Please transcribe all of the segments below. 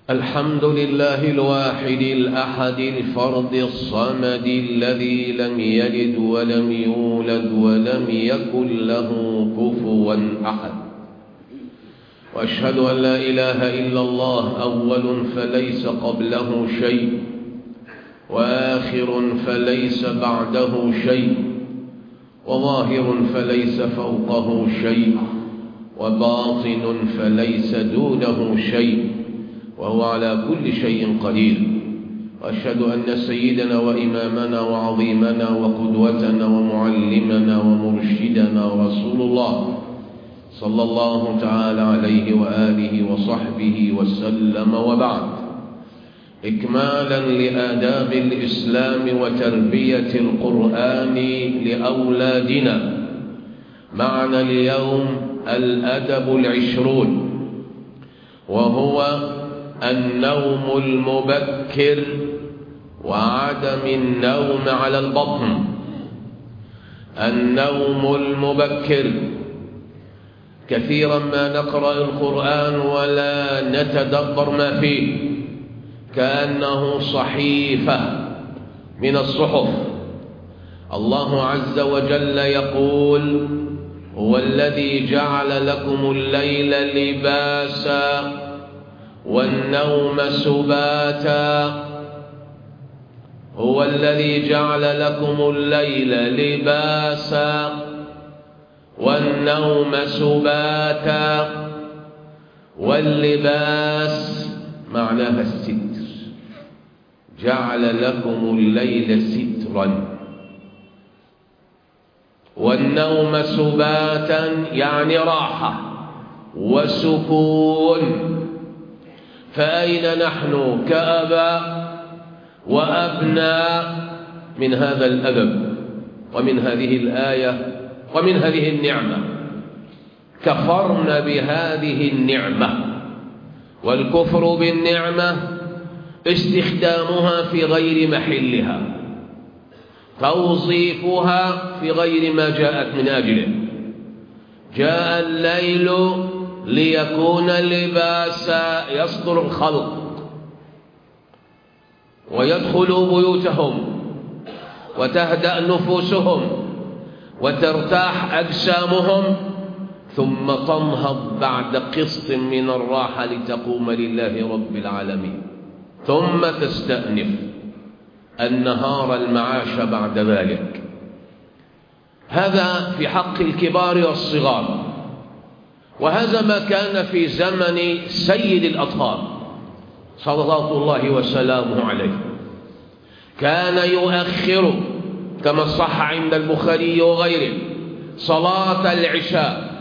الحمد لله الواحد الأحد الفرد الصمد الذي لم يلد ولم يولد ولم يكن له كفوا أحد وأشهد أن لا إله إلا الله أول فليس قبله شيء وآخر فليس بعده شيء وظاهر فليس فوقه شيء وباطن فليس دونه شيء وهو على كل شيء قدير وأشهد أن سيدنا وإمامنا وعظيمنا وقدوتنا ومعلمنا ومرشدنا رسول الله صلى الله تعالى عليه وآله وصحبه وسلم وبعد إكمالا لآداب الإسلام وتربية القرآن لأولادنا معنا اليوم الأدب العشرون وهو النوم المبكر وعدم النوم على البطن النوم المبكر كثيرا ما نقرأ القرآن ولا نتدبر ما فيه كأنه صحيفة من الصحف الله عز وجل يقول هو الذي جعل لكم الليل لباسا والنوم سباتا هو الذي جعل لكم الليل لباسا والنوم سباتا واللباس معناها الستر جعل لكم الليل سترا والنوم سباتا يعني راحة وسكون فأين نحن كأباء وأبناء من هذا الأدب ومن هذه الآية ومن هذه النعمة كفرنا بهذه النعمة والكفر بالنعمة استخدامها في غير محلها توظيفها في غير ما جاءت من أجله جاء الليل ليكون لباسا يصدر الخلق ويدخلوا بيوتهم وتهدأ نفوسهم وترتاح أجسامهم ثم تنهض بعد قسط من الراحة لتقوم لله رب العالمين ثم تستأنف النهار المعاش بعد ذلك هذا في حق الكبار والصغار وهذا ما كان في زمن سيد الأطهار صلوات الله وسلامه عليه كان يؤخر كما صح عند البخاري وغيره صلاة العشاء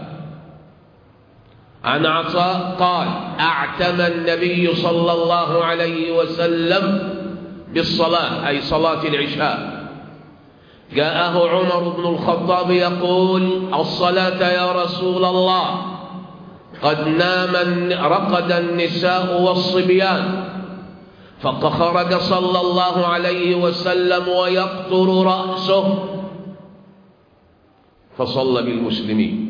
عن عطاء قال اعتم النبي صلى الله عليه وسلم بالصلاة أي صلاة العشاء جاءه عمر بن الخطاب يقول الصلاة يا رسول الله قد نام رقد النساء والصبيان فخرج صلى الله عليه وسلم ويقطر رأسه فصلى بالمسلمين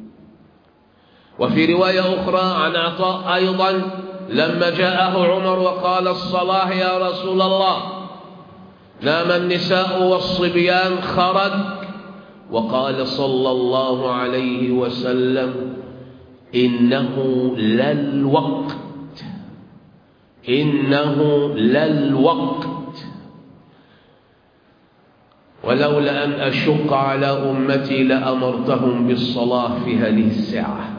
وفي رواية أخرى عن عطاء أيضا لما جاءه عمر وقال الصلاة يا رسول الله نام النساء والصبيان خرج وقال صلى الله عليه وسلم إنه للوقت إنه للوقت ولولا أن أشق على أمتي لأمرتهم بالصلاة في هذه الساعة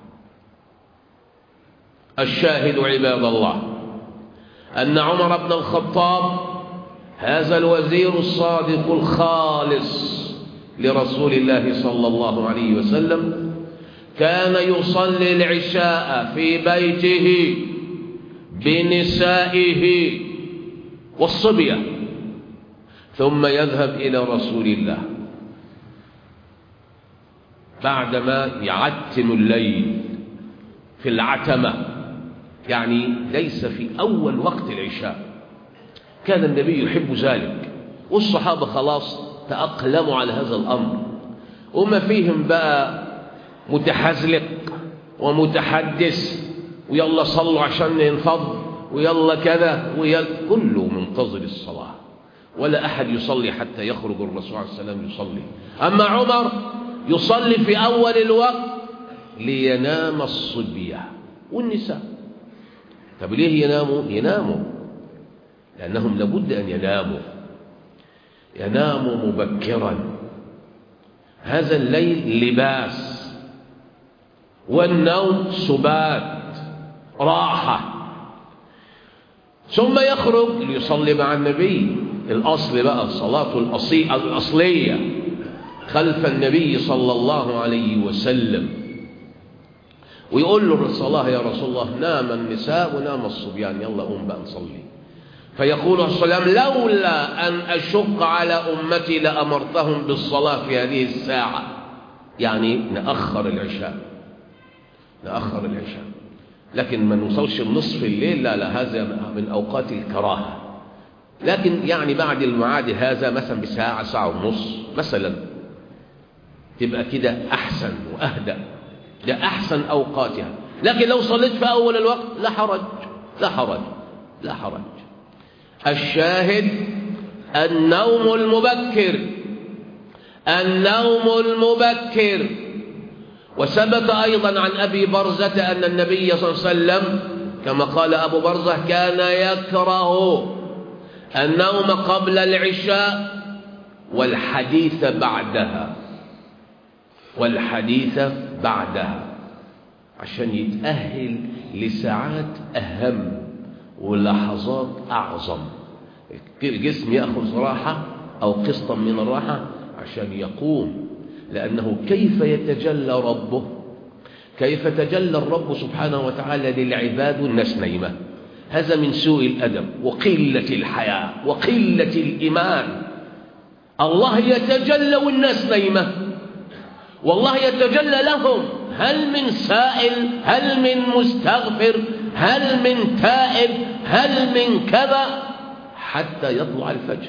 الشاهد عباد الله أن عمر بن الخطاب هذا الوزير الصادق الخالص لرسول الله صلى الله عليه وسلم كان يصلي العشاء في بيته بنسائه والصبية ثم يذهب إلى رسول الله بعدما يعتم الليل في العتمة يعني ليس في أول وقت العشاء كان النبي يحب ذلك والصحابة خلاص تأقلموا على هذا الأمر وما فيهم بقى متحزلق ومتحدث ويلا صلوا عشان ينفض ويلا كذا ويلا كله منتظر الصلاة ولا أحد يصلي حتى يخرج الرسول عليه السلام يصلي أما عمر يصلي في أول الوقت لينام الصبية والنساء طب ليه يناموا يناموا لأنهم لابد أن يناموا يناموا مبكرا هذا الليل لباس والنوم سبات راحة ثم يخرج ليصلي مع النبي الأصل بقى الصلاة الأصي... الأصلية خلف النبي صلى الله عليه وسلم ويقول له الصلاة يا رسول الله نام النساء ونام الصبيان يلا قوم بقى نصلي فيقول السلام لولا أن أشق على أمتي لأمرتهم بالصلاة في هذه الساعة يعني نأخر العشاء نأخر العشاء لكن ما نوصلش نصف الليل لا لا هذا من أوقات الكراهة لكن يعني بعد المعاد هذا مثلا بساعة ساعة ونص مثلا تبقى كده أحسن وأهدأ ده أحسن أوقاتها لكن لو صليت في أول الوقت لا حرج لا حرج لا حرج الشاهد النوم المبكر النوم المبكر وثبت أيضا عن أبي برزة أن النبي صلى الله عليه وسلم كما قال أبو برزة كان يكره النوم قبل العشاء والحديث بعدها والحديث بعدها عشان يتأهل لساعات أهم ولحظات أعظم الجسم يأخذ راحة أو قسطا من الراحة عشان يقوم لأنه كيف يتجلى ربه كيف تجلى الرب سبحانه وتعالى للعباد والناس نايمة هذا من سوء الأدب وقلة الحياة وقلة الإيمان الله يتجلى والناس نايمة والله يتجلى لهم هل من سائل هل من مستغفر هل من تائب هل من كذا حتى يطلع الفجر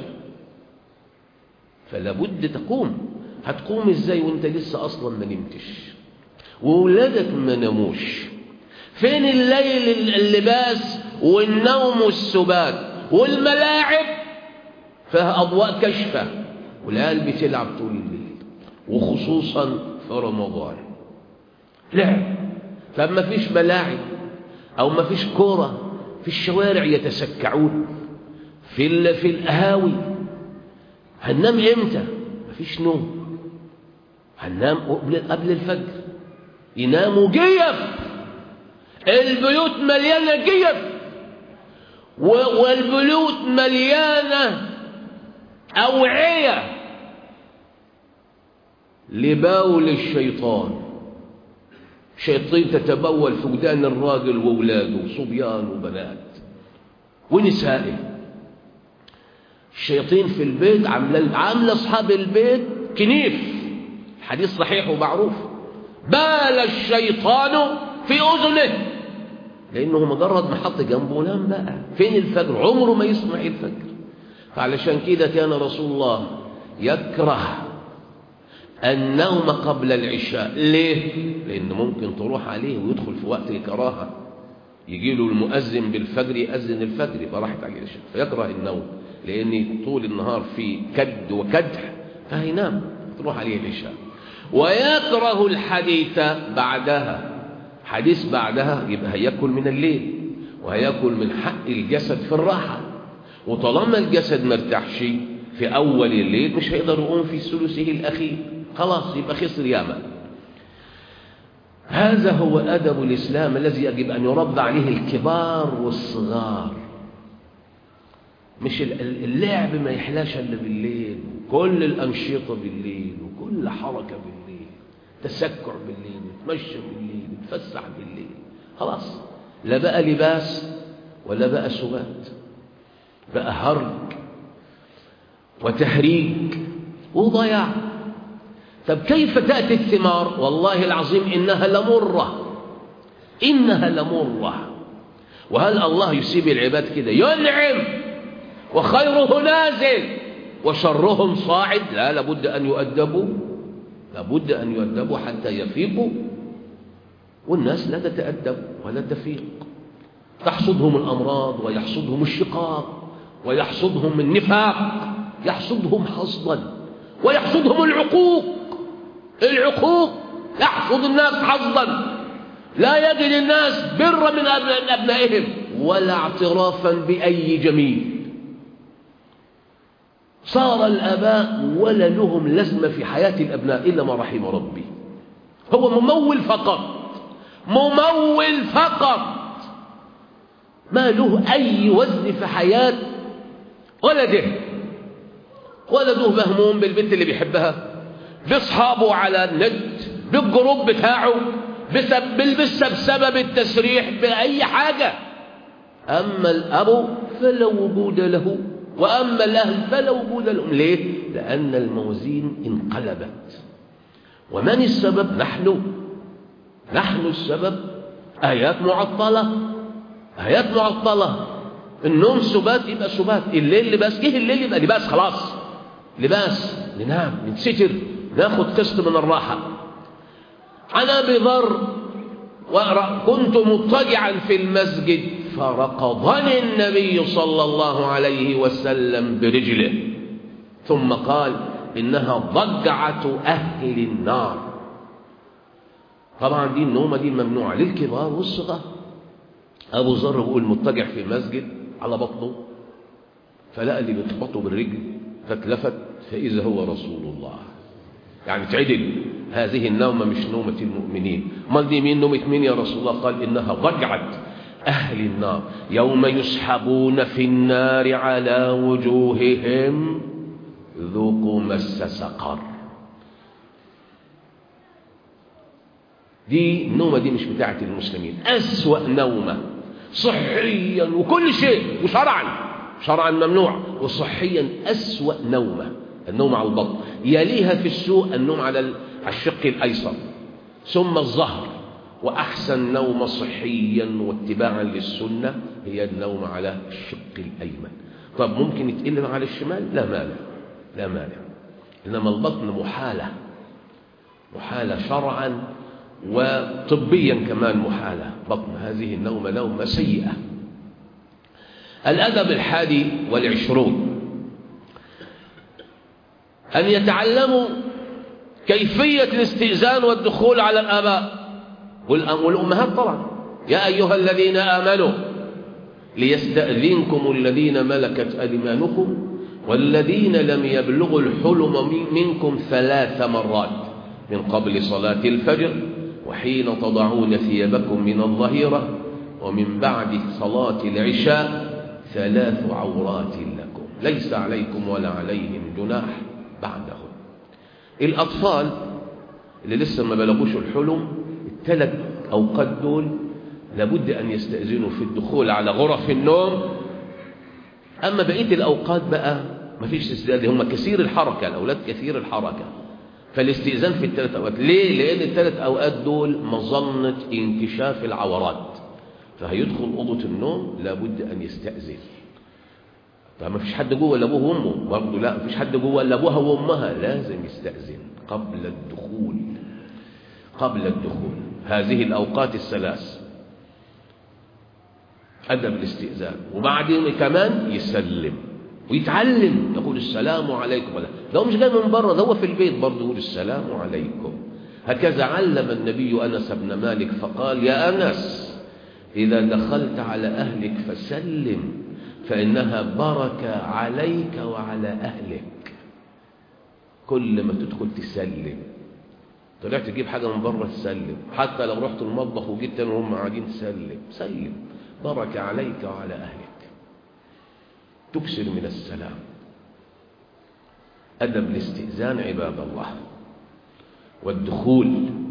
فلا بد تقوم هتقوم ازاي وانت لسه اصلا ما نمتش وولادك ما ناموش فين الليل اللباس والنوم والسبات والملاعب فيها اضواء كشفه والعيال بتلعب طول الليل وخصوصا في رمضان لعب فما فيش ملاعب او ما فيش كوره في الشوارع يتسكعون في في القهاوي هننام امتى مفيش نوم هننام قبل الفجر يناموا جيف البيوت مليانه جيف والبيوت مليانه اوعيه لبول الشيطان شياطين تتبول في ودان الراجل واولاده وصبيان وبنات ونسائه الشياطين في البيت عامله عامله اصحاب البيت كنيف حديث صحيح ومعروف بال الشيطان في اذنه لانه مجرد ما حط جنبه نام بقى فين الفجر عمره ما يسمع الفجر فعلشان كده كان رسول الله يكره النوم قبل العشاء ليه لان ممكن تروح عليه ويدخل في وقت الكراهه يجي له المؤذن بالفجر يأذن الفجر يبقى راحت عليه العشاء فيكره النوم لأن طول النهار في كد وكدح فهينام تروح عليه العشاء ويكره الحديث بعدها حديث بعدها يبقى هياكل من الليل وهياكل من حق الجسد في الراحة وطالما الجسد مرتاحش في أول الليل مش هيقدر يقوم في ثلثه الأخير خلاص يبقى خسر ياما هذا هو أدب الإسلام الذي يجب أن يربى عليه الكبار والصغار مش اللعب ما يحلاش الا بالليل وكل الأنشطة بالليل وكل حركة بالليل تسكع بالليل وتمشى بالليل وتفسح بالليل خلاص لا بقى لباس ولا بقى سبات بقى هرج وتهريج وضياع طب كيف تأتي الثمار والله العظيم إنها لمرة إنها لمرة وهل الله يسيب العباد كده ينعم وخيره نازل وشرهم صاعد لا لابد أن يؤدبوا لابد أن يؤدبوا حتى يفيقوا والناس لا تتأدب ولا تفيق تحصدهم الأمراض ويحصدهم الشقاق ويحصدهم النفاق يحصدهم حصدا ويحصدهم العقوق العقوق يحصد الناس حظا لا يجد الناس برا من أبنائهم ولا اعترافا بأي جميل صار الآباء ولا لهم لازمة في حياة الأبناء إلا ما رحم ربي هو ممول فقط ممول فقط ما له أي وزن في حياة ولده ولده مهموم بالبنت اللي بيحبها بأصحابه على النت بالجروب بتاعه بسبب التسريح بأي حاجة أما الأب فلا وجود له وأما الأهل فلا وجود لهم ليه؟ لأن الموازين انقلبت ومن السبب؟ نحن نحن السبب آيات معطلة آيات معطلة النوم سبات يبقى سبات الليل لباس جه الليل يبقى لباس خلاص لباس ننام نتستر ناخد قسط من الراحة عن أبي ذر كنت مضطجعا في المسجد فرقضني النبي صلى الله عليه وسلم برجله ثم قال إنها ضجعة أهل النار طبعا دي النومة دي ممنوعة للكبار والصغار أبو ذر بيقول مضطجع في مسجد على بطنه فلقى اللي بيتخبطه بالرجل فاتلفت فإذا هو رسول الله يعني تعدل هذه النومة مش نومة المؤمنين امال دي مين نومة مين يا رسول الله قال إنها ضجعت أهل النار يوم يسحبون في النار على وجوههم ذوقوا مس سقر دي النومة دي مش بتاعت المسلمين أسوأ نومة صحيا وكل شيء وشرعا شرعا ممنوع وصحيا أسوأ نومة النوم على البطن يليها في السوء النوم على الشق الأيسر ثم الظهر وأحسن نوم صحيا واتباعا للسنة هي النوم على الشق الأيمن طب ممكن يتقلب على الشمال لا مانع لا مانع إنما البطن محالة محالة شرعا وطبيا كمان محالة بطن هذه النومة نومة سيئة الأدب الحادي والعشرون أن يتعلموا كيفية الاستئذان والدخول على الآباء والأمهات طبعا يا أيها الذين آمنوا ليستأذنكم الذين ملكت أيمانكم والذين لم يبلغوا الحلم منكم ثلاث مرات من قبل صلاة الفجر وحين تضعون ثيابكم من الظهيرة ومن بعد صلاة العشاء ثلاث عورات لكم ليس عليكم ولا عليهم جناح بعدهم الأطفال اللي لسه ما بلغوش الحلم الثلاث أوقات دول لابد أن يستأذنوا في الدخول على غرف النوم أما بقية الأوقات بقى ما فيش استئذان هم كثير الحركة الأولاد كثير الحركة فالاستئذان في الثلاث أوقات ليه؟ لأن الثلاث أوقات دول مظنة انكشاف العورات فهيدخل أوضة النوم لابد أن يستأذن فما فيش حد جوه الا ابوه وامه برضه لا ما فيش حد جوه الا ابوها وامها لازم يستأذن قبل الدخول قبل الدخول هذه الأوقات الثلاث أدب الاستئذان وبعدين كمان يسلم ويتعلم يقول السلام عليكم ولا ده هو مش جاي من بره ده هو في البيت برضه يقول السلام عليكم هكذا علم النبي أنس بن مالك فقال يا أنس إذا دخلت على أهلك فسلم فإنها بركة عليك وعلى أهلك كل ما تدخل تسلم طلعت تجيب حاجة من بره تسلم حتى لو رحت المطبخ وجيت تاني وهم قاعدين تسلم سلم بركة عليك وعلى أهلك تكسر من السلام أدب الاستئذان عباد الله والدخول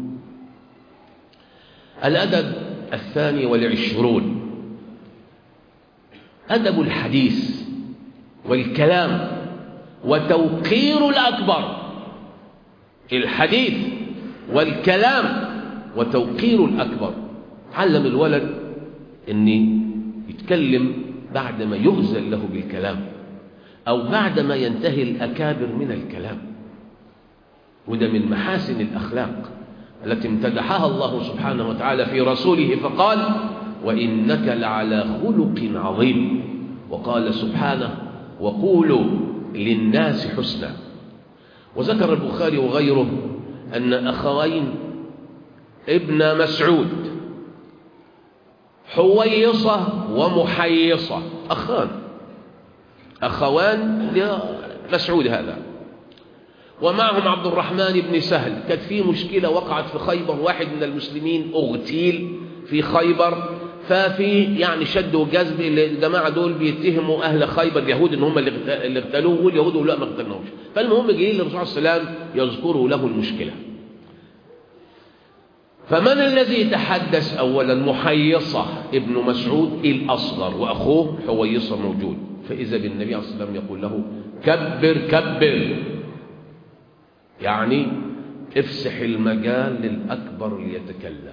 الأدب الثاني والعشرون أدب الحديث والكلام وتوقير الأكبر الحديث والكلام وتوقير الأكبر علم الولد أن يتكلم بعدما يؤذن له بالكلام أو بعدما ينتهي الأكابر من الكلام وده من محاسن الأخلاق التي امتدحها الله سبحانه وتعالى في رسوله فقال وإنك لعلى خلق عظيم وقال سبحانه وقولوا للناس حسنا وذكر البخاري وغيره أن أخوين ابن مسعود حويصة ومحيصة أخان أخوان لمسعود هذا ومعهم عبد الرحمن بن سهل كانت في مشكلة وقعت في خيبر واحد من المسلمين اغتيل في خيبر ففي يعني شد وجذب الجماعة دول بيتهموا أهل خيبر اليهود إن هم اللي اغتالوه واليهود لا ما اغتالناهوش فالمهم جايين للرسول صلى الله عليه وسلم يذكروا له المشكلة فمن الذي تحدث أولا محيصة ابن مسعود الأصغر وأخوه حويصة موجود فإذا بالنبي عليه الصلاة والسلام يقول له كبر كبر يعني افسح المجال للأكبر ليتكلم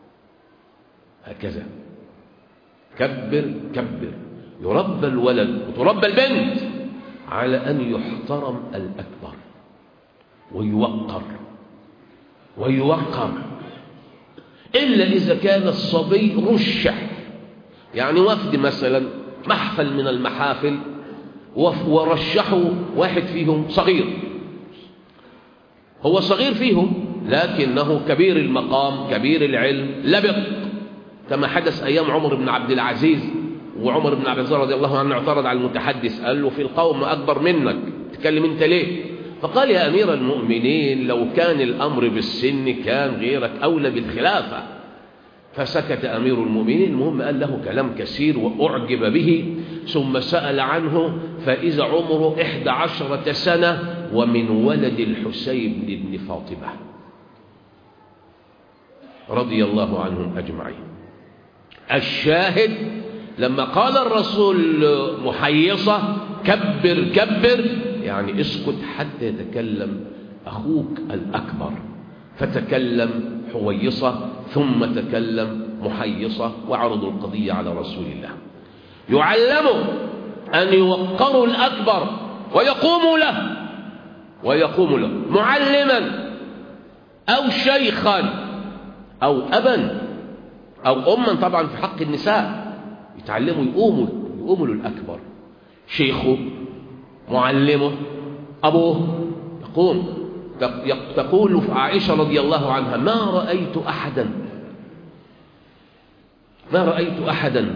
هكذا كبر كبر يربى الولد وتربى البنت على أن يحترم الأكبر ويوقر ويوقر إلا إذا كان الصبي رشح يعني وفد مثلا محفل من المحافل ورشحوا واحد فيهم صغير هو صغير فيهم لكنه كبير المقام كبير العلم لبق كما حدث أيام عمر بن عبد العزيز وعمر بن عبد العزيز رضي الله عنه اعترض على المتحدث قال له في القوم أكبر منك تتكلم انت ليه فقال يا أمير المؤمنين لو كان الأمر بالسن كان غيرك أولى بالخلافة فسكت أمير المؤمنين المهم قال له كلام كثير وأعجب به ثم سأل عنه فإذا عمره إحدى عشرة سنة ومن ولد الحسين بن فاطمة رضي الله عنهم أجمعين الشاهد لما قال الرسول محيصة كبر كبر يعني اسكت حتى يتكلم أخوك الأكبر فتكلم حويصة ثم تكلم محيصة وعرضوا القضية على رسول الله يعلموا أن يوقروا الأكبر ويقوموا له ويقوم له معلما أو شيخا أو أبا أو أما طبعا في حق النساء يتعلموا يقوموا يقوموا للأكبر شيخه معلمه أبوه يقوم تقول عائشة رضي الله عنها ما رأيت أحدا ما رأيت أحدا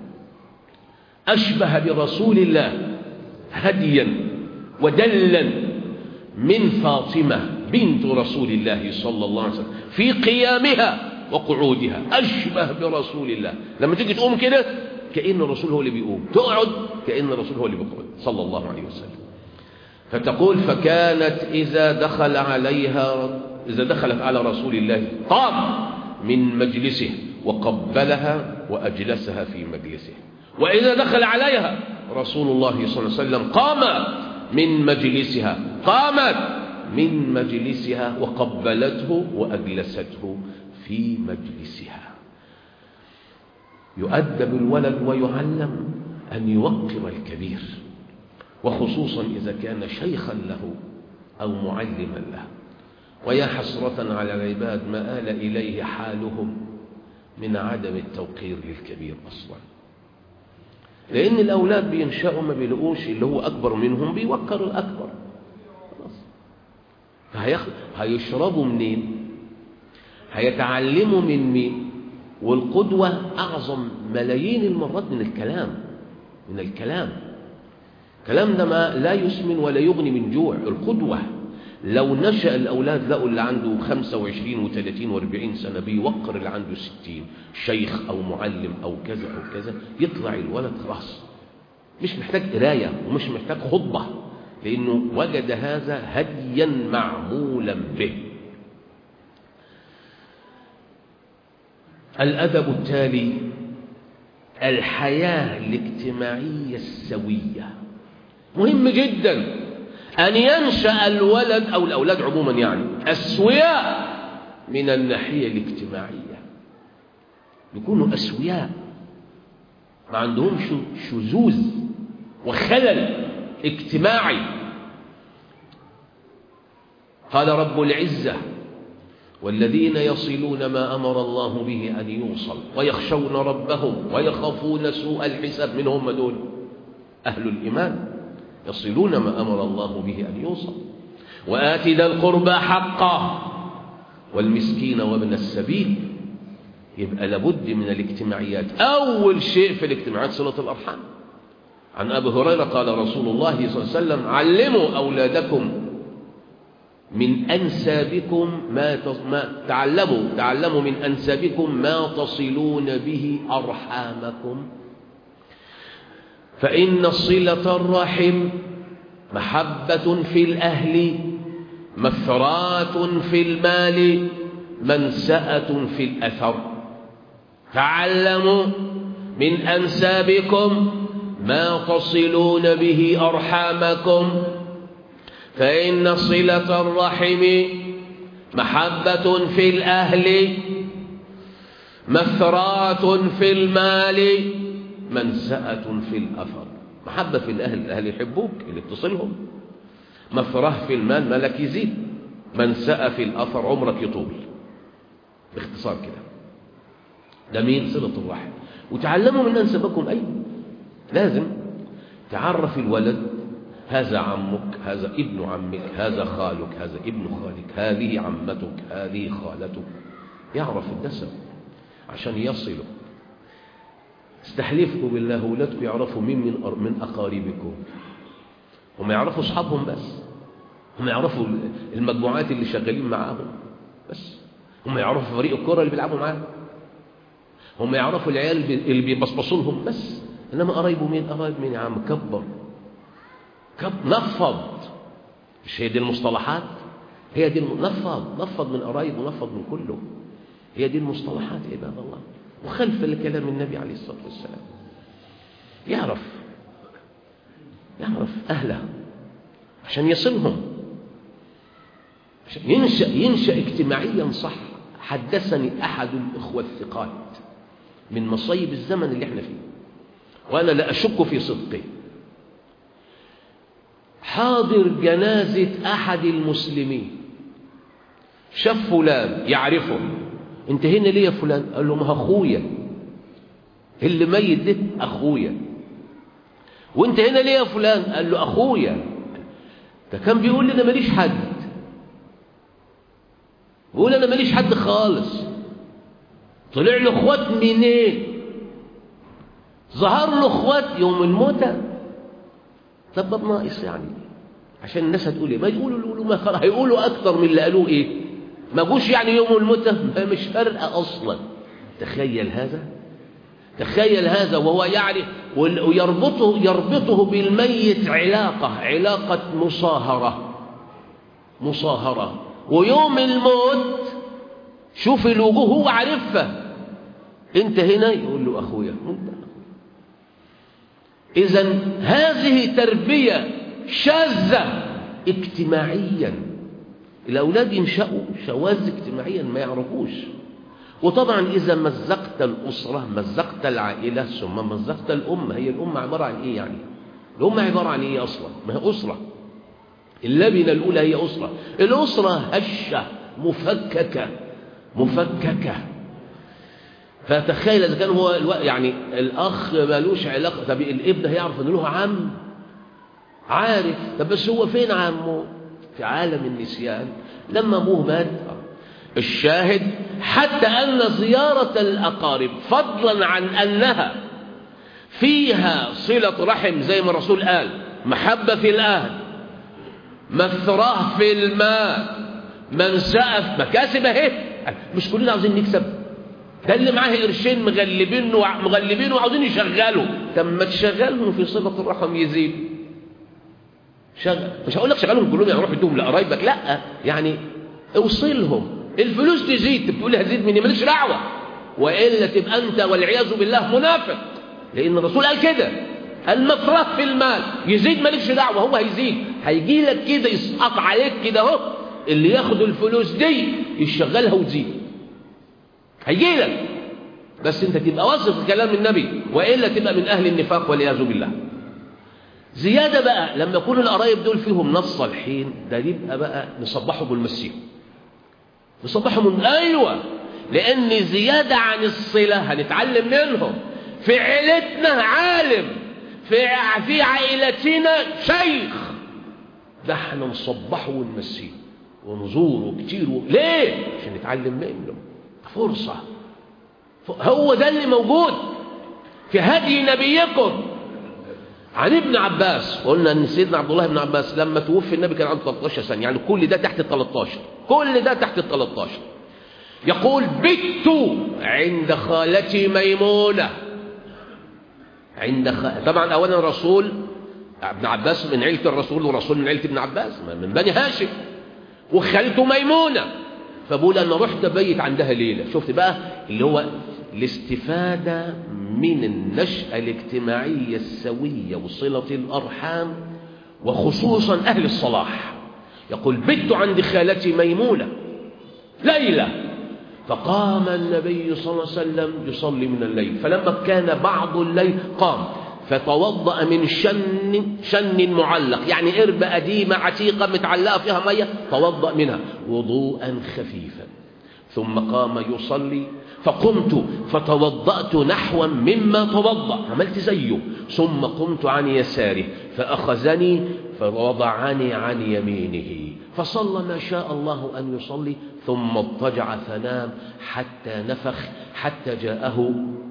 أشبه برسول الله هديا ودلا من فاطمة بنت رسول الله صلى الله عليه وسلم في قيامها وقعودها أشبه برسول الله لما تيجي تقوم كده كأن الرسول هو اللي بيقوم تقعد كأن الرسول هو اللي بيقعد صلى الله عليه وسلم فتقول فكانت إذا دخل عليها إذا دخلت على رسول الله قام من مجلسه وقبلها وأجلسها في مجلسه وإذا دخل عليها رسول الله صلى الله عليه وسلم قام من مجلسها قامت من مجلسها وقبلته وأجلسته في مجلسها يؤدب الولد ويعلم أن يوقر الكبير وخصوصا إذا كان شيخا له أو معلما له ويا حسرة على العباد ما آل إليه حالهم من عدم التوقير للكبير أصلا لأن الأولاد بينشأوا ما بيلاقوش اللي هو أكبر منهم بيوقر الأكبر خلاص فهيخ... هيشربوا منين هيتعلموا من مين والقدوة أعظم ملايين المرات من الكلام من الكلام الكلام ده ما لا يسمن ولا يغني من جوع القدوة لو نشأ الأولاد لقوا اللي عنده 25 و30 و40 سنة بيوقر اللي عنده 60 شيخ أو معلم أو كذا أو كذا يطلع الولد خلاص مش محتاج قراية ومش محتاج خطبة لأنه وجد هذا هديا معمولا به الأدب التالي الحياة الاجتماعية السوية مهم جدا أن ينشأ الولد أو الأولاد عموما يعني أسوياء من الناحية الاجتماعية يكونوا أسوياء ما عندهمش شذوذ وخلل اجتماعي قال رب العزة والذين يصلون ما أمر الله به أن يوصل ويخشون ربهم ويخافون سوء الحساب من هم دول أهل الإيمان يصلون ما أمر الله به أن يوصل وآت ذا القربى حقه والمسكين وابن السبيل يبقى لابد من الاجتماعيات أول شيء في الاجتماعات صلة الأرحام عن أبي هريرة قال رسول الله صلى الله عليه وسلم علموا أولادكم من أنسابكم ما, ما تعلموا تعلموا من أنسابكم ما تصلون به أرحامكم فإن صلة الرحم محبة في الأهل مثرات في المال منسأة في الأثر تعلموا من أنسابكم ما تصلون به أرحامكم فإن صلة الرحم محبة في الأهل مثرات في المال منسأة في الأثر محبة في الأهل الأهل يحبوك اللي بتصلهم مفرح في المال مالك يزيد منسأة في الأثر عمرك يطول باختصار كده ده مين صلة الرحم وتعلموا من أنسبكم أي لازم تعرف الولد هذا عمك هذا ابن عمك هذا خالك هذا ابن خالك هذه عمتك هذه خالتك يعرف النسب عشان يصلوا استحلفكم بالله ولادكم يعرفوا مين من من أقاربكم هم يعرفوا أصحابهم بس هم يعرفوا المجموعات اللي شغالين معاهم بس هم يعرفوا فريق الكرة اللي بيلعبوا معاه هم يعرفوا العيال اللي بيبصبصوا لهم بس انما قرايبه مين قرايب مين يا عم كبر كب نفض مش هي دي المصطلحات هي دي الم... نفض نفض من قرايب ونفض من كله هي دي المصطلحات عباد الله وخلف لكلام النبي عليه الصلاة والسلام يعرف يعرف أهله عشان يصلهم عشان ينشأ, ينشأ اجتماعيا صح حدثني أحد الإخوة الثقات من مصيب الزمن اللي احنا فيه وأنا لا أشك في صدقه حاضر جنازة أحد المسلمين شاف فلان يعرفه انت هنا ليه يا فلان قال له ما اخويا اللي ميت ده اخويا وانت هنا ليه يا فلان قال له اخويا ده كان بيقول لي انا ماليش حد بيقول انا ماليش حد خالص طلع له اخوات منين ظهر له اخوات يوم الموتى طب ناقص يعني عشان الناس هتقول ايه ما يقولوا يقولوا ما خلاص هيقولوا اكتر من اللي قالوه ايه ما جوش يعني يوم الموتى مش فارقه اصلا تخيل هذا تخيل هذا وهو يعرف ويربطه يربطه بالميت علاقة علاقة مصاهرة مصاهرة ويوم الموت شوف الوجوه هو عارفها انت هنا يقول له اخويا اذا هذه تربية شاذة اجتماعيا الاولاد ينشأوا شواذ اجتماعيا ما يعرفوش وطبعا إذا مزقت الأسرة مزقت العائلة ثم مزقت الأمة هي الأمة عبارة عن إيه يعني الأمة عبارة عن إيه أصلا ما هي أسرة اللبنة الأولى هي أسرة الأسرة هشة مفككة مفككة فتخيل إذا كان هو الو... يعني الأخ مالوش علاقة طب الابن هيعرف إن له عم عارف طب بس هو فين عمه في عالم النسيان لما أبوه مات الشاهد حتى أن زيارة الأقارب فضلا عن أنها فيها صلة رحم زي ما الرسول قال محبة في الأهل مثراه في الماء منسأة في مكاسب اهي مش كلنا عاوزين نكسب ده اللي معاه قرشين مغلبينه مغلبينه وعاوزين يشغلوا طب ما تشغلهم في صلة الرحم يزيد شغل مش هقول لك شغلهم كلهم يعني روح ادوهم لقرايبك لا يعني اوصلهم الفلوس تزيد بتقول لي هتزيد مني مالكش دعوه والا تبقى انت والعياذ بالله منافق لان الرسول قال كده المفرط في المال يزيد مالكش دعوه هو هيزيد هيجي لك كده يسقط عليك كده اهو اللي ياخد الفلوس دي يشغلها وتزيد هيجي لك بس انت تبقى واثق في كلام النبي والا تبقى من اهل النفاق والعياذ بالله زياده بقى لما يكون القرايب دول فيهم ناس صالحين ده يبقى بقى نصبحه بالمسيح يصبحهم أيوة لأن زيادة عن الصلة هنتعلم منهم في عيلتنا عالم في في عائلتنا شيخ ده احنا نصبحه ونمسيه ونزوره كتير و... ليه؟ عشان نتعلم منه فرصة هو ده اللي موجود في هدي نبيكم عن ابن عباس قلنا ان سيدنا عبد الله بن عباس لما توفي النبي كان عنده 13 سنه يعني كل ده تحت ال 13 كل ده تحت ال 13 يقول بت عند خالتي ميمونه عند خ... طبعا اولا رسول ابن عباس من عيله الرسول ورسول من عيله ابن عباس من بني هاشم وخالته ميمونه فبقول انا رحت بيت عندها ليله شفت بقى اللي هو الاستفاده من النشأة الاجتماعية السوية وصلة الأرحام وخصوصا أهل الصلاح يقول بت عند خالتي ميمونة ليلة فقام النبي صلى الله عليه وسلم يصلي من الليل فلما كان بعض الليل قام فتوضأ من شن شن معلق يعني قربة قديمة عتيقة متعلقة فيها مية توضأ منها وضوءا خفيفا ثم قام يصلي فقمت فتوضأت نحوا مما توضأ عملت زيه ثم قمت عن يساره فأخذني فوضعني عن يمينه فصلى ما شاء الله أن يصلي ثم اضطجع فنام حتى نفخ حتى جاءه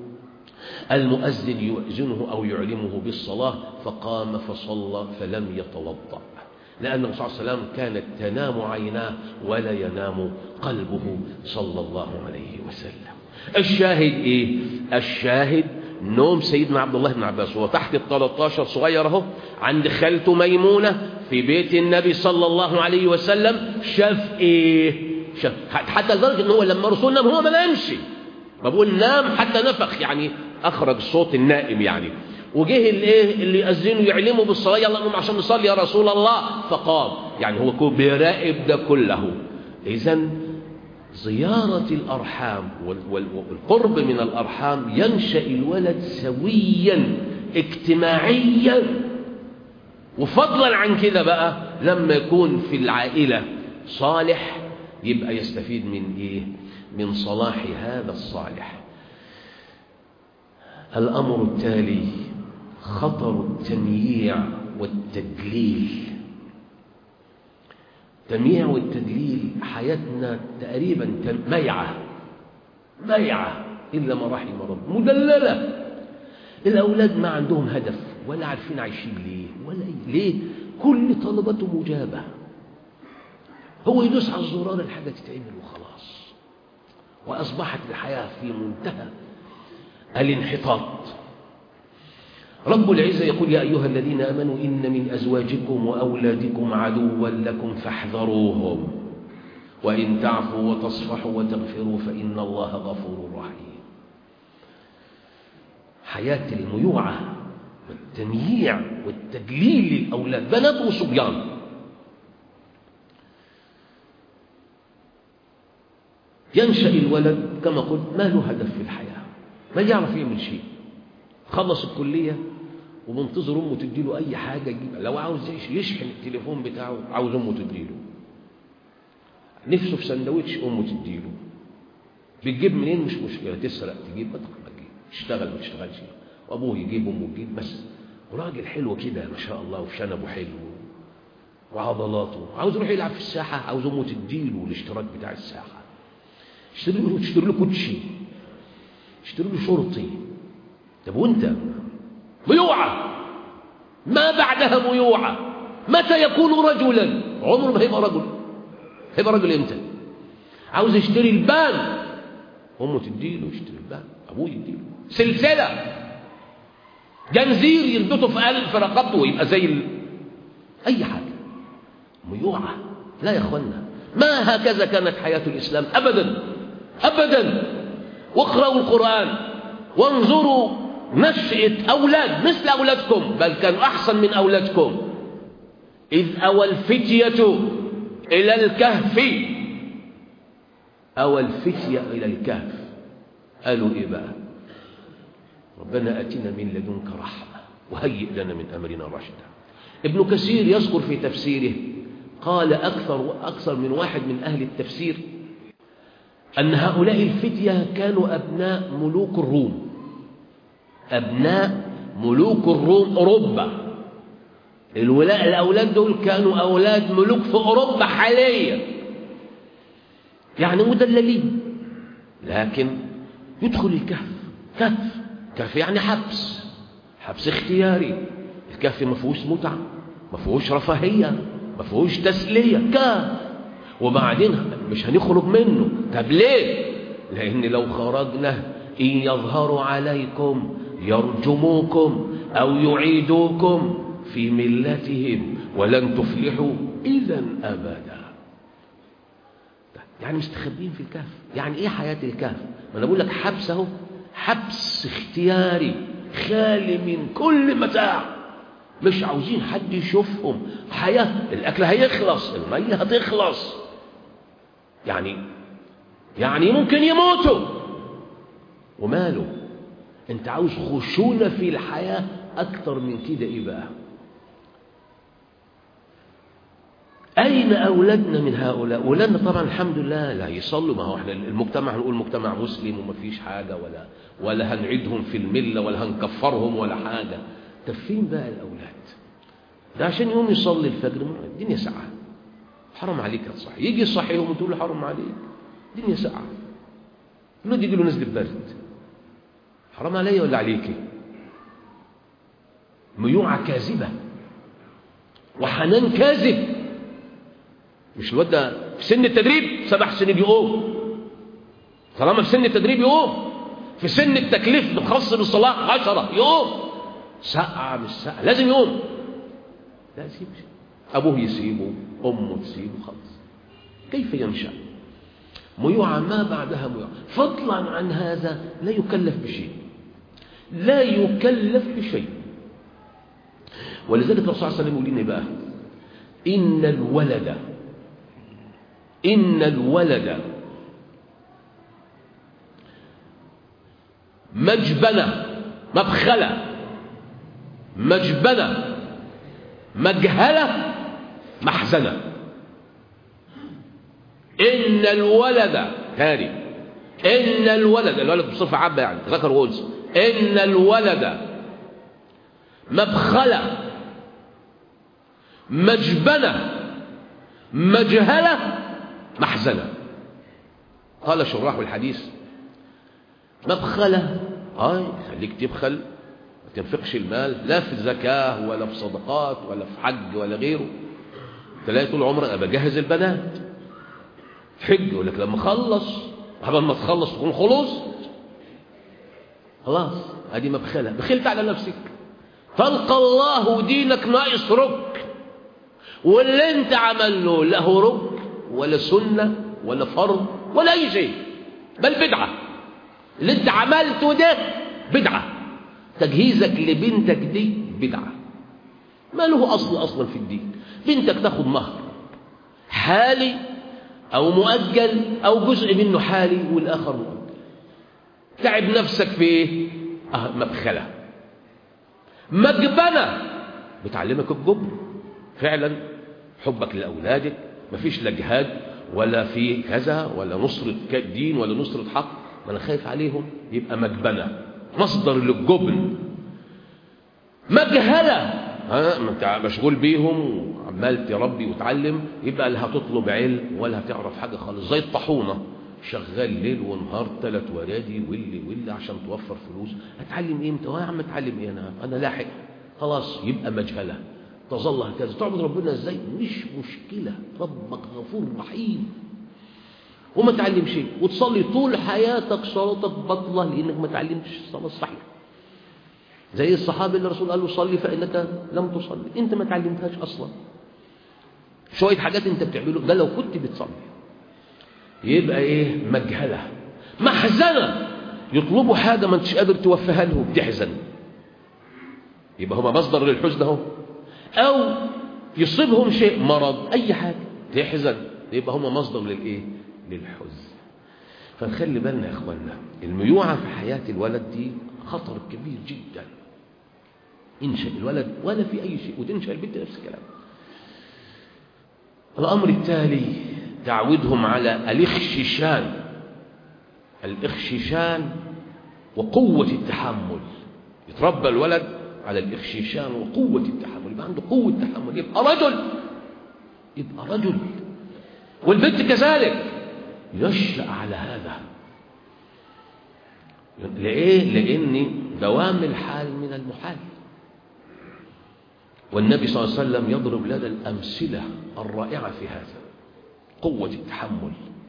المؤذن يؤذنه أو يعلمه بالصلاة فقام فصلى فلم يتوضأ لأن الرسول صلى الله عليه وسلم كانت تنام عيناه ولا ينام قلبه صلى الله عليه وسلم الشاهد إيه؟ الشاهد نوم سيدنا عبد الله بن عباس وهو تحت ال 13 صغير اهو عند خالته ميمونة في بيت النبي صلى الله عليه وسلم شاف إيه؟ شاف حتى لدرجة إن هو لما الرسول نام هو ما نامش بقول نام حتى نفخ يعني أخرج صوت النائم يعني وجه الايه اللي يأذنه يعلمه بالصلاة يلا نقوم عشان نصلي يا رسول الله فقام يعني هو كان بيراقب ده كله إذا زيارة الأرحام والقرب من الأرحام ينشأ الولد سويا اجتماعيا وفضلا عن كده بقى لما يكون في العائلة صالح يبقى يستفيد من إيه من صلاح هذا الصالح الأمر التالي خطر التمييع والتدليل التمييع والتدليل حياتنا تقريبا ميعة ميعة إلا ما رحم رب مدللة الأولاد ما عندهم هدف ولا عارفين عايشين ليه ولا إيه ليه كل طلبته مجابة هو يدوس على الزرار الحاجة تتعمل وخلاص وأصبحت الحياة في منتهى الانحطاط رب العزة يقول يا أيها الذين آمنوا إن من أزواجكم وأولادكم عدوا لكم فاحذروهم وإن تعفوا وتصفحوا وتغفروا فإن الله غفور رحيم حياة الميوعة والتمييع والتدليل للأولاد بنات وصبيان ينشأ الولد كما قلت ما له هدف في الحياة ما يعرف يعمل شيء خلص الكلية ومنتظر أمه تديله أي حاجة يجيبها لو عاوز يشحن التليفون بتاعه عاوز أمه تديله نفسه في سندوتش أمه تديله بتجيب منين مش مشكلة تسرق تجيب ما تجيب تشتغل ما تشتغلش وأبوه يجيب أمه تجيب بس وراجل حلو كده ما شاء الله وشنبه حلو وعضلاته عاوز يروح يلعب في الساحة عاوز أمه تديله الاشتراك بتاع الساحة اشتري له اشتري له كوتشي اشتري له شرطي طب وانت ميوعة ما بعدها ميوعة متى يكون رجلا عمره ما هيبقى رجل هيبقى رجل امتى عاوز يشتري البان امه تديله يشتري البان ابوه يديله سلسلة جنزير يربطه في قلب في رقبته ويبقى زي ال... اي حاجة ميوعة لا يا اخوانا ما هكذا كانت حياة الإسلام أبدا أبدا واقرأوا القرآن وانظروا نشأة أولاد مثل أولادكم بل كانوا أحسن من أولادكم إذ أوى الفتية إلى الكهف أوى الفتية إلى الكهف قالوا إيه بقى ربنا أتنا من لدنك رحمة وهيئ لنا من أمرنا رشدا ابن كثير يذكر في تفسيره قال أكثر أكثر من واحد من أهل التفسير أن هؤلاء الفتية كانوا أبناء ملوك الروم أبناء ملوك الروم أوروبا الولاء الأولاد دول كانوا أولاد ملوك في أوروبا حاليا يعني مدللين لكن يدخل الكهف كهف كهف يعني حبس حبس اختياري الكهف ما فيهوش متعة ما فيهوش رفاهية ما فيهوش تسلية كهف وبعدين مش هنخرج منه طب ليه لأن لو خرجنا إن يظهروا عليكم يرجموكم أو يعيدوكم في ملتهم ولن تفلحوا إذا أبدا يعني مستخبين في الكهف يعني إيه حياة الكهف ما أنا بقول لك حبس أهو حبس اختياري خالي من كل متاع مش عاوزين حد يشوفهم حياة الأكل هيخلص المية هتخلص يعني يعني ممكن يموتوا وماله انت عاوز خشونة في الحياة أكتر من كده إيه بقى أين أولادنا من هؤلاء أولادنا طبعا الحمد لله لا يصلوا ما هو احنا المجتمع هنقول مجتمع مسلم وما فيش حاجة ولا ولا هنعيدهم في الملة ولا هنكفرهم ولا حاجة طب فين بقى الأولاد ده عشان يقوم يصلي الفجر الدنيا ساعة حرام عليك يا صاحبي يجي يصحيهم وتقول له حرام عليك الدنيا ساعة الولد يجي له نزل برد حرام عليا ولا عليكي ميوعة كاذبة وحنان كاذب مش الواد ده في سن التدريب سبع سنين يقوم طالما في سن التدريب يقوم في سن التكليف خاص بالصلاة عشرة يقوم سقع مش سقع لازم يقوم لا يسيب أبوه يسيبه أمه تسيبه خلاص كيف ينشأ ميوعة ما بعدها ميوعة فضلا عن هذا لا يكلف بشيء لا يكلف بشيء ولذلك الرسول صلى الله عليه وسلم يقول لنا بقى إن الولد إن الولد مجبنة مبخلة مجبنة مجهلة محزنة إن الولد تاني إن الولد الولد بصفة عامة يعني ذكر وأنثى إن الولد مبخلة مجبنة مجهلة محزنة قال شراح الحديث مبخلة هاي خليك تبخل ما تنفقش المال لا في زكاة ولا في صدقات ولا في حج ولا غيره تلاقي طول عمرك أنا بجهز البنات حج يقول لك لما اخلص قبل ما تخلص تكون خلصت خلاص ادي مبخله بخلت على نفسك تلقى الله دينك ناقص رك واللي انت عمله له رك ولا سنه ولا فرض ولا اي شيء بل بدعه اللي انت عملته ده بدعه تجهيزك لبنتك دي بدعه ما له اصل اصلا في الدين بنتك تاخد مهر حالي او مؤجل او جزء منه حالي والاخر مؤجل تعب نفسك في ايه اه مبخله مجبنه بتعلمك الجبن فعلا حبك لاولادك مفيش لا جهاد ولا في كذا ولا نصرة دين ولا نصرة حق ما انا خايف عليهم يبقى مجبنه مصدر للجبن مجهله ها ما انت مشغول بيهم وعمال تربي وتعلم يبقى لا هتطلب علم ولا هتعرف حاجه خالص زي الطاحونه شغال ليل ونهار ثلاث ورادي واللي واللي عشان توفر فلوس هتعلم ايه امتى يا عم اتعلم ايه انا انا لاحق خلاص يبقى مجهله تظل هكذا تعبد ربنا ازاي مش مشكله ربك غفور رحيم وما تعلم شيء وتصلي طول حياتك صلاتك بطله لانك ما تعلمتش الصلاه الصحيحه زي الصحابي اللي الرسول قال له صلي فانك لم تصلي انت ما تعلمتهاش اصلا شويه حاجات انت بتعمله ده لو كنت بتصلي يبقى ايه مجهله محزنه يطلبوا حاجه ما انتش قادر توفيها له بتحزن يبقى هما مصدر للحزن اهو او يصيبهم شيء مرض اي حاجه تحزن يبقى هما مصدر للايه للحزن فنخلي بالنا يا اخوانا الميوعه في حياه الولد دي خطر كبير جدا انشا الولد ولا في اي شيء وتنشا البنت نفس الكلام الامر التالي تعودهم على الاخششان الإخشيشان وقوة التحمل يتربى الولد على الإخشيشان وقوة التحمل يبقى عنده قوة تحمل يبقى رجل يبقى رجل والبنت كذلك يشأ على هذا لإيه؟ لأن دوام الحال من المحال والنبي صلى الله عليه وسلم يضرب لنا الأمثلة الرائعة في هذا قوة التحمل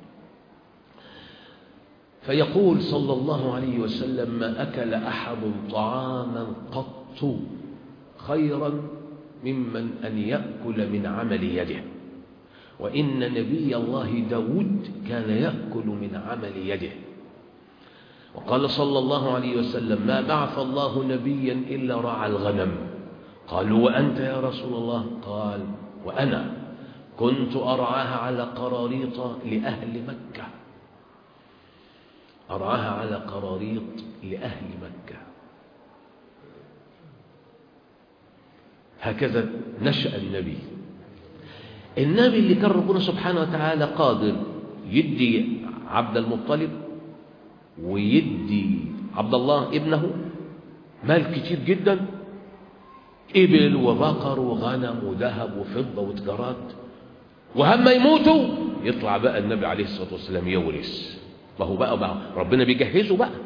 فيقول صلى الله عليه وسلم ما أكل أحد طعاما قط خيرا ممن أن يأكل من عمل يده وإن نبي الله داود كان يأكل من عمل يده وقال صلى الله عليه وسلم ما بعث الله نبيا إلا رعى الغنم قالوا وأنت يا رسول الله قال وأنا كنت أرعاها على قراريط لأهل مكة أرعاها على قراريط لأهل مكة هكذا نشأ النبي النبي اللي كان ربنا سبحانه وتعالى قادر يدي عبد المطلب ويدي عبد الله ابنه مال كتير جدا إبل وبقر وغنم وذهب وفضة وتجارات وهم يموتوا يطلع بقى النبي عليه الصلاة والسلام يورث ما هو بقى, بقى ربنا بيجهزه بقى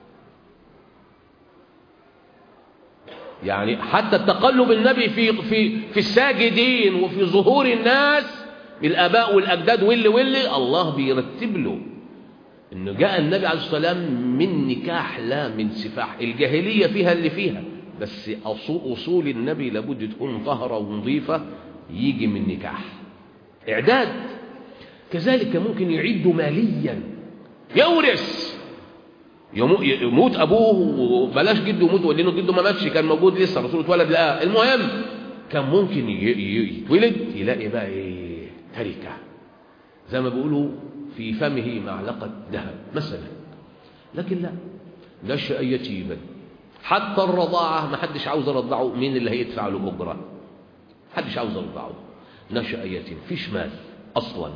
يعني حتى التقلب النبي في في في الساجدين وفي ظهور الناس الآباء والأجداد واللي واللي الله بيرتب له إنه جاء النبي عليه الصلاة والسلام من نكاح لا من سفاح الجاهلية فيها اللي فيها بس أصول, أصول النبي لابد تكون طهرة ونظيفة يجي من نكاح إعداد كذلك ممكن يعد ماليا يورث يموت أبوه وبلاش جده يموت لأنه جده ما ماتش كان موجود لسه الرسول اتولد لقاه المهم كان ممكن يتولد يلاقي بقى ايه تركة زي ما بيقولوا في فمه معلقة ذهب مثلا لكن لا نشأ يتيما حتى الرضاعة ما حدش عاوز يرضعه مين اللي هيدفع له أجرة حدش عاوز يرضعه نشأ يتيم فيش مال أصلا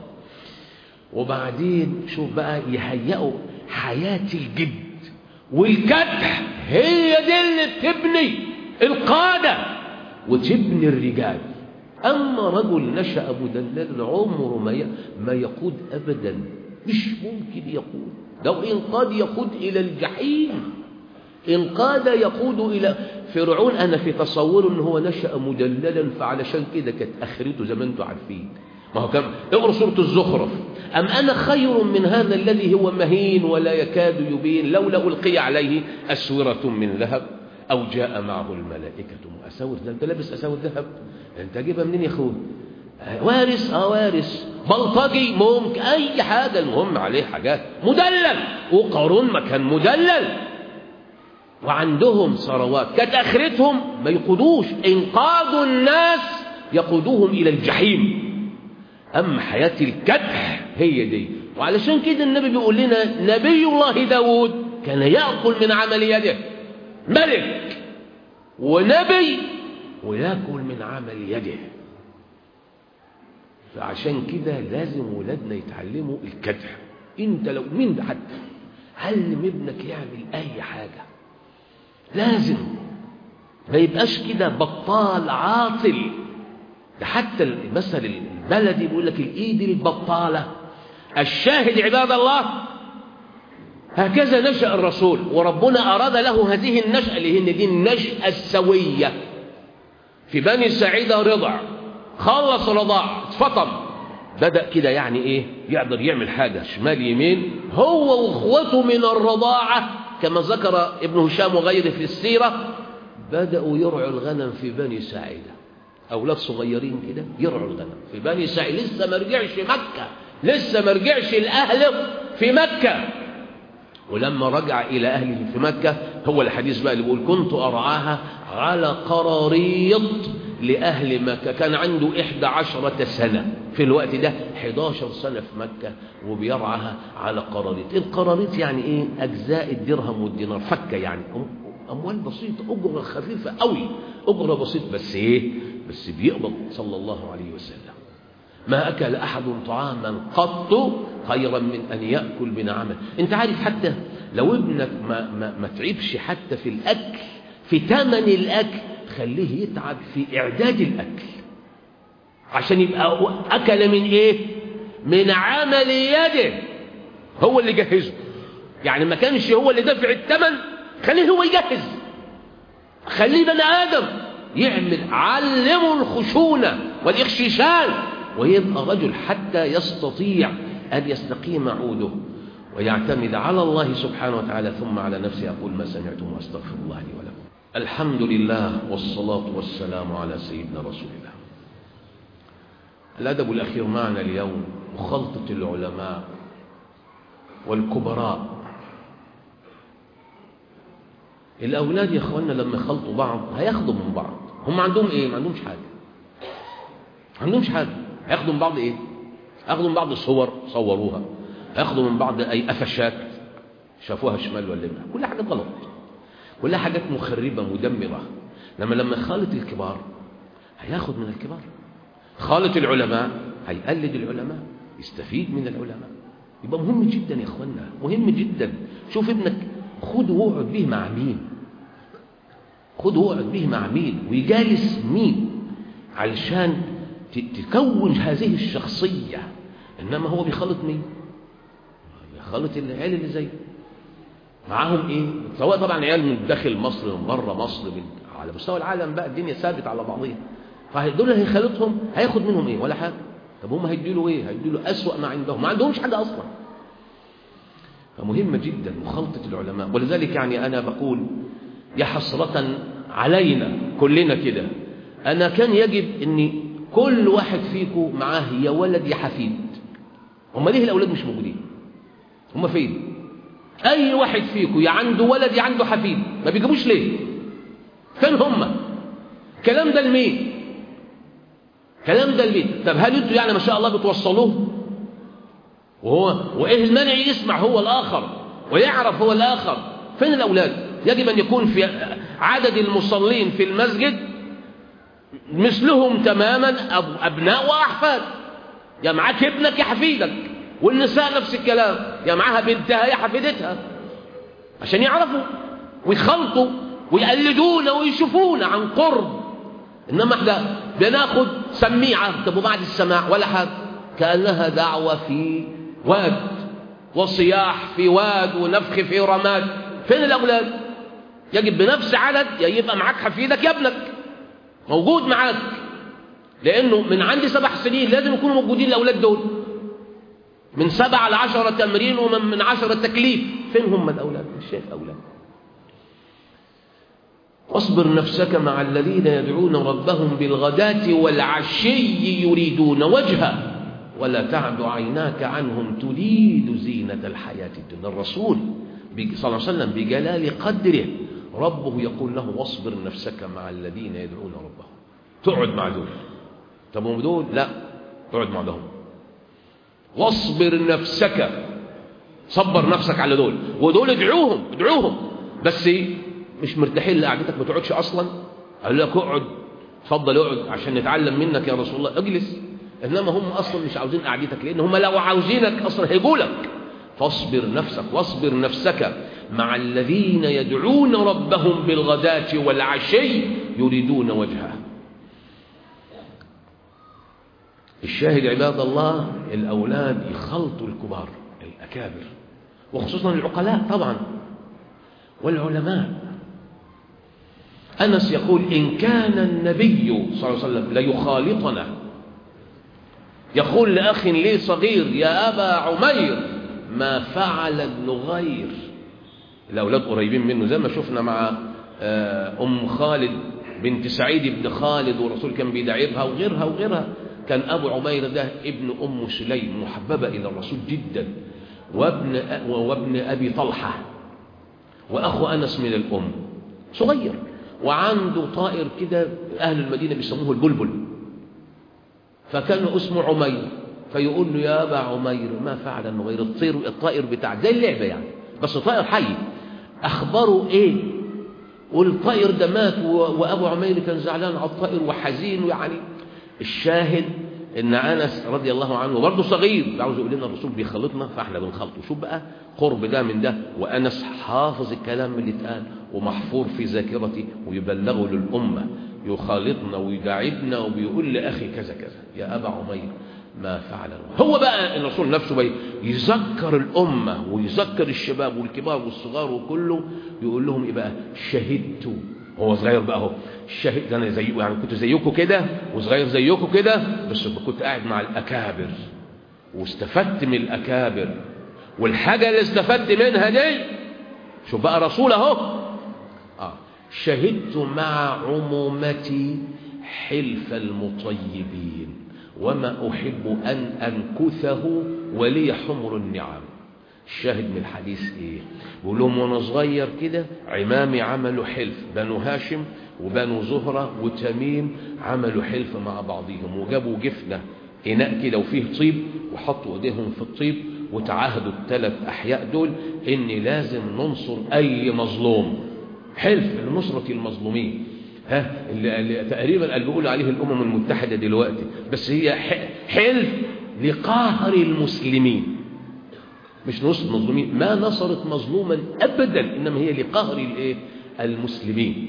وبعدين شوف بقى يهيئوا حياة الجد والكدح هي دي اللي بتبني القادة وتبني الرجال أما رجل نشأ مدلل عمره ما ما يقود أبدا مش ممكن يقود لو إن قاد يقود إلى الجحيم إن قاد يقود إلى فرعون أنا في تصور أنه هو نشأ مدللا فعلشان كده كانت آخرته زي ما أنتم عارفين ما هو كم اقرأ سورة الزخرف أم أنا خير من هذا الذي هو مهين ولا يكاد يبين لولا ألقي عليه أسورة من ذهب أو جاء معه الملائكة أساور ده أنت لابس أساور ذهب أنت جيبها منين يا أخوي وارث اه وارث بلطجي ممكن أي حاجة المهم عليه حاجات مدلل وقارون ما كان مدلل وعندهم ثروات كانت آخرتهم ما يقودوش إنقاذوا الناس يقودوهم إلى الجحيم أما حياة الكدح هي دي وعلشان كده النبي بيقول لنا نبي الله داود كان يأكل من عمل يده ملك ونبي ويأكل من عمل يده فعشان كده لازم ولادنا يتعلموا الكدح انت لو مين ده حتى علم ابنك يعمل اي حاجه لازم ما يبقاش كده بطال عاطل ده حتى المثل البلدي بيقول لك الايد البطاله الشاهد عباد الله هكذا نشأ الرسول وربنا أراد له هذه النشأة اللي هي دي النشأة السوية في بني سعيدة رضع خلص رضاع اتفطم بدأ كده يعني ايه يقدر يعمل حاجة شمال يمين هو واخوته من الرضاعة كما ذكر ابن هشام وغيره في السيرة بدأوا يرعوا الغنم في بني سعيدة أولاد صغيرين كده يرعوا الغنم في بني سعيدة لسه ما رجعش مكة لسه ما رجعش لأهله في مكة ولما رجع إلى أهله في مكة هو الحديث بقى اللي بيقول كنت أرعاها على قراريط لأهل مكة كان عنده إحدى عشرة سنة في الوقت ده 11 سنة في مكة وبيرعاها على قراريط القراريط يعني إيه أجزاء الدرهم والدينار فكة يعني أموال بسيطة أجرة خفيفة قوي أجرة بسيطة بس إيه بس بيقبض صلى الله عليه وسلم ما أكل أحد طعاما قط خيرا من أن يأكل بنعمه أنت عارف حتى لو ابنك ما, ما, ما تعبش حتى في الأكل في ثمن الأكل خليه يتعب في إعداد الأكل عشان يبقى أكل من إيه من عمل يده هو اللي جهزه يعني ما كانش هو اللي دفع الثمن خليه هو يجهز خليه بني آدم يعمل علمه الخشونة والإخشيشان ويبقى رجل حتى يستطيع أن يستقيم عوده ويعتمد على الله سبحانه وتعالى ثم على نفسه أقول ما سمعتم وأستغفر الله لي ولكم الحمد لله والصلاة والسلام على سيدنا رسول الله الأدب الأخير معنا اليوم مخلطة العلماء والكبراء الأولاد يا أخوانا لما يخلطوا بعض هياخدوا من بعض هم عندهم إيه؟ ما عندهمش حاجة ما عندهمش حاجة هياخدوا من بعض إيه؟ هياخدوا من بعض صور صوروها هياخدوا من بعض أي قفشات شافوها شمال ولا يمين كل حاجة غلط كلها حاجات مخربة مدمرة لما لما خالط الكبار هياخد من الكبار خالط العلماء هيقلد العلماء يستفيد من العلماء يبقى مهم جدا يا اخوانا مهم جدا شوف ابنك خده واقعد به مع مين خده واقعد به مع مين ويجالس مين علشان تكون هذه الشخصية إنما هو بيخلط مين بيخلط العيال اللي زيه معاهم ايه سواء طبعا عيال من داخل مصر من بره مصر من على مستوى العالم بقى الدنيا ثابت على بعضها فدول هيخلطهم هياخد منهم ايه ولا حاجه طب هم هيدوا له ايه هيدوا له اسوأ ما عندهم ما عندهمش حاجه اصلا فمهمه جدا مخالطه العلماء ولذلك يعني انا بقول يا حسرة علينا كلنا كده انا كان يجب ان كل واحد فيكم معاه يا ولد يا حفيد هم ليه الاولاد مش موجودين هم فين اي واحد فيكم يا عنده ولد يا عنده حفيد ما بيجيبوش ليه فين هم الكلام ده لمين كلام ده لمين طب هل انتوا يعني ما شاء الله بتوصلوه وهو وايه المانع يسمع هو الاخر ويعرف هو الاخر فين الاولاد يجب ان يكون في عدد المصلين في المسجد مثلهم تماما ابناء واحفاد يا معاك ابنك يا حفيدك والنساء نفس الكلام يا معاها بنتها يا حفيدتها عشان يعرفوا ويخلطوا ويقلدونا ويشوفونا عن قرب انما احنا بناخد سميعه طب وبعد السماع ولا حاجه كانها دعوه في واد وصياح في واد ونفخ في رماد فين الاولاد يجب بنفس عدد يا يبقى معاك حفيدك يا ابنك موجود معاك لانه من عندي سبع سنين لازم يكونوا موجودين الاولاد دول من سبعة لعشرة تمرين ومن من عشرة تكليف فين هم الأولاد مش شايف أولاد واصبر نفسك مع الذين يدعون ربهم بالغداة والعشي يريدون وجهه ولا تعد عيناك عنهم تريد زينة الحياة الدنيا الرسول صلى الله عليه وسلم بجلال قدره ربه يقول له واصبر نفسك مع الذين يدعون ربهم تقعد مع دول طب هم دول لا تقعد مع دول واصبر نفسك صبر نفسك على دول ودول ادعوهم ادعوهم بس مش مرتاحين لقعدتك ما تقعدش اصلا قال لك اقعد اتفضل اقعد عشان نتعلم منك يا رسول الله اجلس انما هم اصلا مش عاوزين قعدتك لان هم لو عاوزينك اصلا هيجوا لك فاصبر نفسك واصبر نفسك مع الذين يدعون ربهم بالغداة والعشي يريدون وجهه الشاهد عباد الله الأولاد يخلطوا الكبار الأكابر وخصوصا العقلاء طبعا والعلماء أنس يقول إن كان النبي صلى الله عليه وسلم ليخالطنا يقول لأخ لي صغير يا أبا عمير ما فعل النغير الأولاد قريبين منه زي ما شفنا مع أم خالد بنت سعيد بن خالد والرسول كان بيدعبها وغيرها وغيرها كان أبو عمير ده ابن أم سليم محببة إلى الرسول جدا وابن, وابن أبي طلحة وأخو أنس من الأم صغير وعنده طائر كده أهل المدينة بيسموه البلبل فكان اسمه عمير فيقول له يا أبا عمير ما فعل النغير الطير الطائر بتاعك زي اللعبة يعني بس طائر حي أخباره إيه والطائر ده مات وأبو عمير كان زعلان على الطائر وحزين يعني الشاهد ان انس رضي الله عنه برضه صغير عاوز يقول لنا الرسول بيخلطنا فاحنا بنخلطه شوف بقى قرب ده من ده وانس حافظ الكلام اللي اتقال ومحفور في ذاكرتي ويبلغه للامه يخالطنا ويداعبنا وبيقول لاخي كذا كذا يا ابا عمير ما فعل هو بقى الرسول نفسه بقى يذكر الامه ويذكر الشباب والكبار والصغار وكله يقول لهم ايه بقى شهدت هو صغير بقى اهو الشهيد انا زي يعني كنت زيكم كده وصغير زيكم كده بس كنت قاعد مع الاكابر واستفدت من الاكابر والحاجه اللي استفدت منها دي شوف بقى رسول اهو اه شهدت مع عمومتي حلف المطيبين وما احب ان انكثه ولي حمر النعم الشاهد من الحديث ايه بيقول لهم وانا صغير كده عمامي عملوا حلف بنو هاشم وبنو زهرة وتميم عملوا حلف مع بعضهم وجابوا جفنة إناء كده وفيه طيب وحطوا ايديهم في الطيب وتعاهدوا الثلاث أحياء دول إن لازم ننصر أي مظلوم حلف لنصرة المظلومين ها اللي, اللي تقريبا اللي بيقولوا عليه الأمم المتحدة دلوقتي بس هي حلف لقهر المسلمين مش نصر المظلومين ما نصرت مظلوما أبدا إنما هي لقهر الايه المسلمين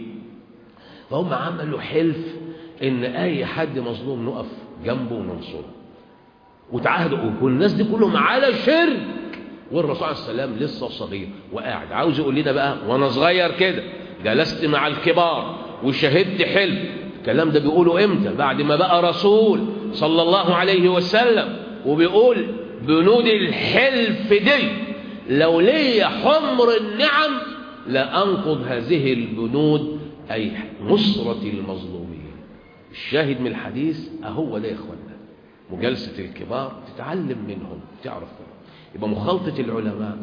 فهم عملوا حلف ان اي حد مظلوم نقف جنبه وننصره وتعاهدوا والناس دي كلهم على شرك والرسول عليه السلام لسه صغير وقاعد عاوز يقول لنا بقى وانا صغير كده جلست مع الكبار وشهدت حلف الكلام ده بيقوله امتى بعد ما بقى رسول صلى الله عليه وسلم وبيقول بنود الحلف دي لو لي حمر النعم لأنقض هذه البنود أي نصرة المظلومين الشاهد من الحديث أهو ده يا إخوانا مجالسة الكبار تتعلم منهم تعرف منهم يبقى مخالطة العلماء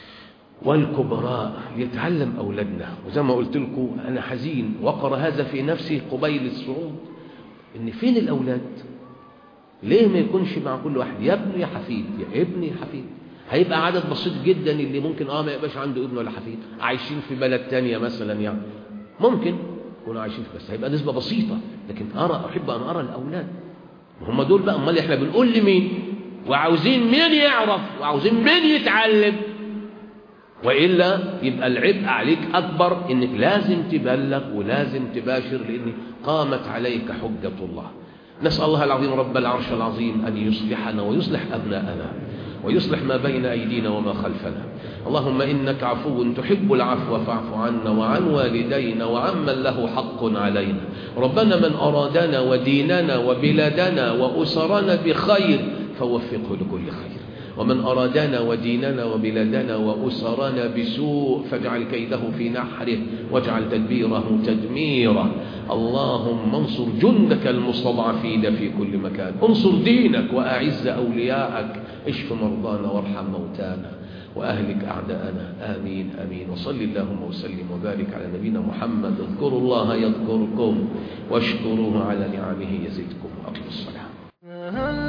والكبراء يتعلم أولادنا وزي ما قلت لكم أنا حزين وقر هذا في نفسي قبيل الصعود إن فين الأولاد ليه ما يكونش مع كل واحد يا ابني يا حفيد يا ابني يا حفيد هيبقى عدد بسيط جدا اللي ممكن اه ما يبقاش عنده ابن ولا حفيد عايشين في بلد تانية مثلا يعني ممكن يكونوا عايشين في بس هيبقى نسبة بسيطة لكن أرى أحب أن أرى الأولاد هم دول بقى امال احنا بنقول لمين وعاوزين مين يعرف وعاوزين مين يتعلم وإلا يبقى العبء عليك أكبر إنك لازم تبلغ ولازم تباشر لأن قامت عليك حجة الله نسأل الله العظيم رب العرش العظيم أن يصلحنا ويصلح أبناءنا ويصلح ما بين أيدينا وما خلفنا اللهم إنك عفو تحب العفو فاعف عنا وعن والدينا وعمن له حق علينا ربنا من أرادنا وديننا وبلادنا وأسرنا بخير فوفقه لكل خير ومن أرادنا وديننا وبلادنا وأسرنا بسوء فاجعل كيده في نحره واجعل تدبيره تدميرا اللهم انصر جندك المستضعفين في كل مكان انصر دينك وأعز أولياءك اشف مرضانا وارحم موتانا وأهلك أعداءنا آمين آمين وصل اللهم وسلم وبارك على نبينا محمد اذكروا الله يذكركم واشكروه على نعمه يزدكم أقم الصلاة